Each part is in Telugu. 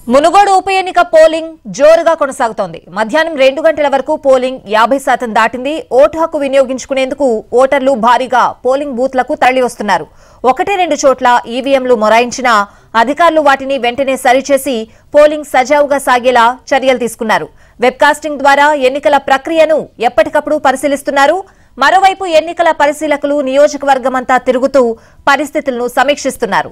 మునుగోడు ఉప ఎన్నిక పోలింగ్ జోరుగా కొనసాగుతోంది మధ్యాహ్నం రెండు గంటల వరకు పోలింగ్ యాభై శాతం దాటింది ఓటు హక్కు వినియోగించుకునేందుకు ఓటర్లు భారీగా పోలింగ్ బూత్లకు తరలి వస్తున్నారు ఒకటి రెండు చోట్ల ఈవీఎంలు మొరాయించినా అధికారులు వాటిని వెంటనే సరిచేసి పోలింగ్ సజావుగా సాగేలా చర్యలు తీసుకున్నారు వెబ్కాస్టింగ్ ద్వారా ఎన్నికల ప్రక్రియను ఎప్పటికప్పుడు పరిశీలిస్తున్నారు మరోవైపు ఎన్నికల పరిశీలకులు నియోజకవర్గమంతా తిరుగుతూ పరిస్థితులను సమీక్షిస్తున్నారు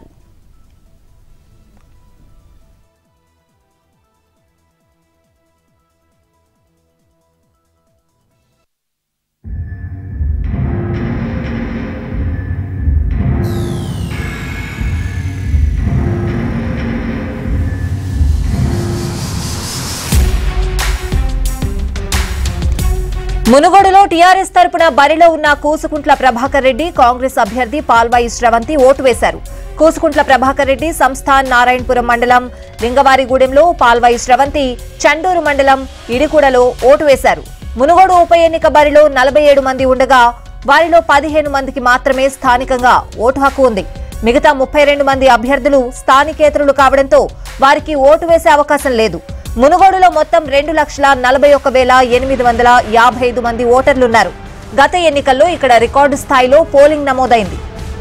మునుగోడులో టీఆర్ఎస్ తరపున బరిలో ఉన్న కూసుకుంట్ల ప్రభాకర్ రెడ్డి కాంగ్రెస్ అభ్యర్థి పాల్వాయి శ్రవంతి ఓటు వేశారు కూసుకుంట్ల ప్రభాకర్ రెడ్డి సంస్థాన్ నారాయణపురం మండలం లింగవారిగూడెంలో పాల్వాయి శ్రవంతి చండూరు మండలం ఇడికూడలో ఓటు వేశారు మునుగోడు ఉప ఎన్నిక బరిలో నలభై ఏడు మంది ఉండగా వారిలో పదిహేను మందికి మాత్రమే స్థానికంగా ఓటు హక్కు ఉంది మిగతా ముప్పై రెండు మంది అభ్యర్థులు స్థానికేతరులు కావడంతో వారికి ఓటు వేసే అవకాశం లేదు మునుగోడులో మొత్తం రెండు లక్షల నలభై ఒక్క వేల ఎనిమిది వందల యాభై ఐదు మంది ఓటర్లున్నారు గత ఎన్నికల్లో ఇక్కడ రికార్డు స్థాయిలో పోలింగ్ నమోదైంది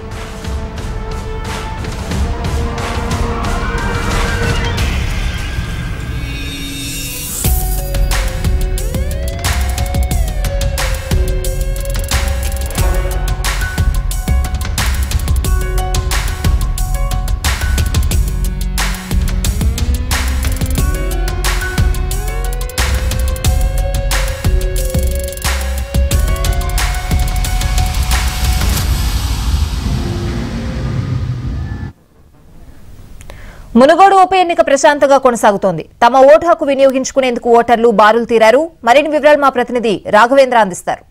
మునుగోడు ఉప ఎన్నిక ప్రశాంతంగా కొనసాగుతోంది తమ ఓటు హక్కు వినియోగించుకునేందుకు ఓటర్లు బారులు తీరారు మరిన్ని వివరాలు మా ప్రతినిధి రాఘవేంద్ర అందిస్తారు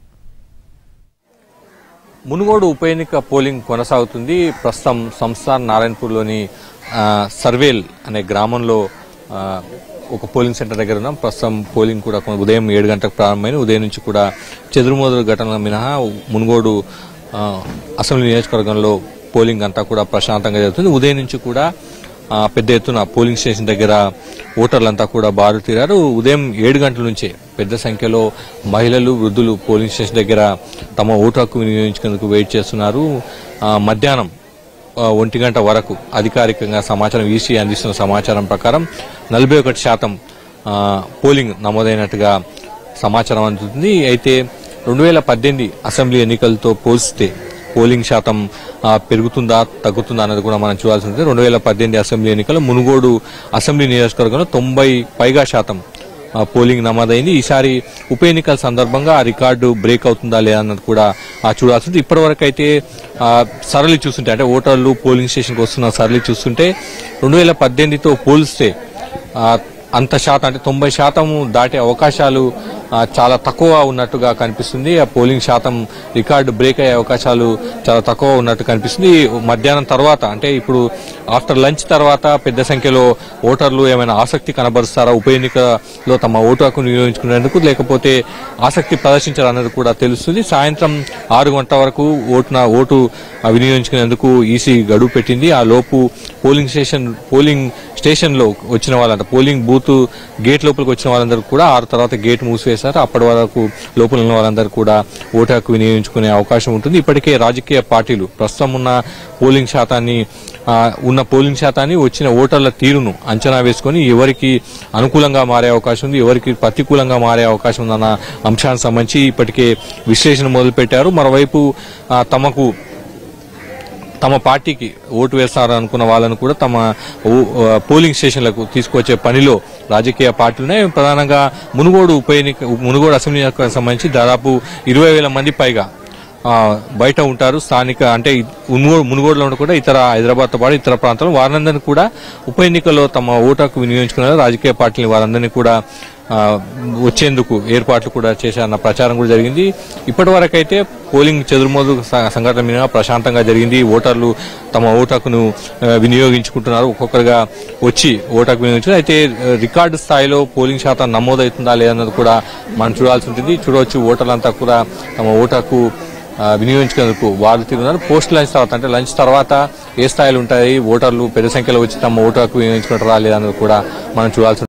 మునుగోడు ఉప ఎన్నిక పోలింగ్ కొనసాగుతుంది ప్రస్తుతం సంస్థాన్ నారాయణపూర్లోని ఆ, సర్వేల్ అనే గ్రామంలో ఆ, ఒక పోలింగ్ సెంటర్ దగ్గర ఉన్నాం ప్రస్తుతం పోలింగ్ కూడా కొ- ఉదయం ఏడు గంటలకు ప్రారంభమైంది ఉదయం నుంచి కూడా చెదురుమోదురు ఘటనల మినహా మునుగోడు ఆ, అసెంబ్లీ నియోజకవర్గంలో పోలింగ్ అంతా కూడా ప్రశాంతంగా జరుగుతుంది ఉదయం నుంచి కూడా ఆ, పెద్ద ఎత్తున పోలింగ్ స్టేషన్ దగ్గర ఓటర్లంతా కూడా బారు తీరారు ఉదయం ఏడు గంటల నుంచే పెద్ద సంఖ్యలో మహిళలు వృద్ధులు పోలింగ్ స్టేషన్ దగ్గర తమ ఓటు హక్కు వినియోగించుకునేందుకు వెయిట్ చేస్తున్నారు ఆ, మధ్యాహ్నం ఆ, ఒంటి గంట వరకు అధికారికంగా సమాచారం ఈసీ అందిస్తున్న సమాచారం ప్రకారం నలభై ఒకటి శాతం ఆ, పోలింగ్ నమోదైనట్టుగా సమాచారం అందుతుంది అయితే రెండు వేల పద్దెనిమిది అసెంబ్లీ ఎన్నికలతో పోల్చితే పోలింగ్ శాతం ఆ, పెరుగుతుందా తగ్గుతుందా అన్నది కూడా మనం చూడాల్సి ఉంటుంది రెండు వేల పద్దెనిమిది అసెంబ్లీ ఎన్నికల్లో మునుగోడు అసెంబ్లీ నియోజకవర్గంలో తొంభై పైగా శాతం ఆ, పోలింగ్ నమోదైంది ఈసారి ఉప ఎన్నికల సందర్భంగా ఆ రికార్డు బ్రేక్ అవుతుందా లేదా అన్నది కూడా ఆ, చూడాల్సి ఉంటుంది ఇప్పటివరకు అయితే ఆ, సరళి చూస్తుంటే అంటే ఓటర్లు పోలింగ్ స్టేషన్కి వస్తున్న సరళి చూస్తుంటే రెండు వేల పద్దెనిమిదితో పోలిస్తే ఆ, అంత శాతం అంటే తొంభై శాతం దాటే అవకాశాలు ఆ, చాలా తక్కువ ఉన్నట్టుగా కనిపిస్తుంది ఆ పోలింగ్ శాతం రికార్డు బ్రేక్ అయ్యే అవకాశాలు చాలా తక్కువ ఉన్నట్టు కనిపిస్తుంది మధ్యాహ్నం తర్వాత అంటే ఇప్పుడు ఆఫ్టర్ లంచ్ తర్వాత పెద్ద సంఖ్యలో ఓటర్లు ఏమైనా ఆసక్తి కనబరుస్తారా ఉప ఎన్నికలో తమ ఓటు హక్కును వినియోగించుకునేందుకు లేకపోతే ఆసక్తి ప్రదర్శించారు అన్నది కూడా తెలుస్తుంది సాయంత్రం ఆరు గంటల వరకు ఓటున ఓటు ఆ, వినియోగించుకునేందుకు ఈసీ గడువు పెట్టింది ఆ లోపు పోలింగ్ స్టేషన్ పోలింగ్ స్టేషన్ లో వచ్చిన వాళ్ళంట పోలింగ్ బూత్ గేట్ లోపలికి వచ్చిన వాళ్ళందరూ కూడా ఆరు తర్వాత గేట్ మూసివేశారు అప్పటి వరకు లోపల ఉన్న వాళ్ళందరూ కూడా ఓటు హక్కు వినియోగించుకునే అవకాశం ఉంటుంది ఇప్పటికే రాజకీయ పార్టీలు ప్రస్తుతం ఉన్న పోలింగ్ శాతాన్ని ఆ, ఉన్న పోలింగ్ శాతాన్ని వచ్చిన ఓటర్ల తీరును అంచనా వేసుకొని ఎవరికి అనుకూలంగా మారే అవకాశం ఉంది ఎవరికి ప్రతికూలంగా మారే అవకాశం ఉందన్న అంశానికి సంబంధించి ఇప్పటికే విశ్లేషణ మొదలుపెట్టారు మరోవైపు ఆ, తమకు తమ పార్టీకి ఓటు వేస్తారు అనుకున్న వాళ్ళను కూడా తమ ఓ- ఆ, పోలింగ్ స్టేషన్లకు తీసుకొచ్చే పనిలో రాజకీయ పార్టీలునే ప్రధానంగా మునుగోడు ఉప ఎన్నిక మునుగోడు అసెంబ్లీ నియోజకవర్గానికి సంబంధించి దాదాపు ఇరవై వేల మంది పైగా ఆ, బయట ఉంటారు స్థానిక అంటే ఈ మునుగోడు మునుగోడులో ఉన్న కూడా ఇతర హైదరాబాద్తో పాటు ఇతర ప్రాంతాల్లో వారందరినీ కూడా ఉప ఎన్నికల్లో తమ ఓటు హక్కు వినియోగించుకున్నారు రాజకీయ పార్టీలు వారందరినీ కూడా ఆ, వచ్చేందుకు ఏర్పాట్లు కూడా చేశారన్న ప్రచారం కూడా జరిగింది ఇప్పటి వరకు అయితే పోలింగ్ చెదురుమోదు స- సంఘటన మీద ప్రశాంతంగా జరిగింది ఓటర్లు తమ ఓటు హక్కును ఆ, వినియోగించుకుంటున్నారు ఒక్కొక్కరుగా వచ్చి ఓటు హక్కు వినియోగించుకున్నారు అయితే ఆ, రికార్డు స్థాయిలో పోలింగ్ శాతం నమోదవుతుందా లేదన్నది కూడా మనం చూడాల్సి ఉంటుంది చూడవచ్చు ఓటర్లంతా కూడా తమ ఓటు హక్కు ఆ, వినియోగించుకునేందుకు వారు తిరుగుతున్నారు పోస్ట్ లంచ్ తర్వాత అంటే లంచ్ తర్వాత ఏ స్థాయిలు ఉంటాయి ఓటర్లు పెద్ద సంఖ్యలో వచ్చి తమ ఓటు హక్కు వినియోగించుకుంటారా లేదా అనేది కూడా మనం చూడాల్సి